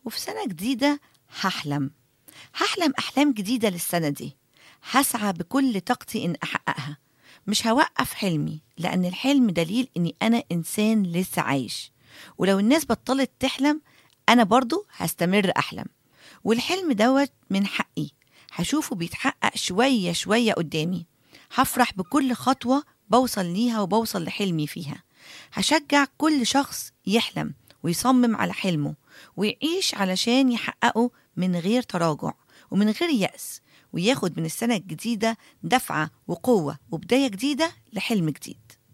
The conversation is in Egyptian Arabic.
وفي سنة جديدة هحلم هحلم أحلام جديدة للسنة دي هسعى بكل طاقتي إن أحققها مش هوقف حلمي لأن الحلم دليل إني أنا إنسان لسه عايش ولو الناس بطلت تحلم أنا برضو هستمر أحلم والحلم دوت من حقي هشوفه بيتحقق شوية شوية قدامي هفرح بكل خطوة بوصل ليها وبوصل لحلمي فيها هشجع كل شخص يحلم ويصمم على حلمه ويعيش علشان يحققه من غير تراجع ومن غير يأس وياخد من السنة الجديدة دفعة وقوة وبداية جديدة لحلم جديد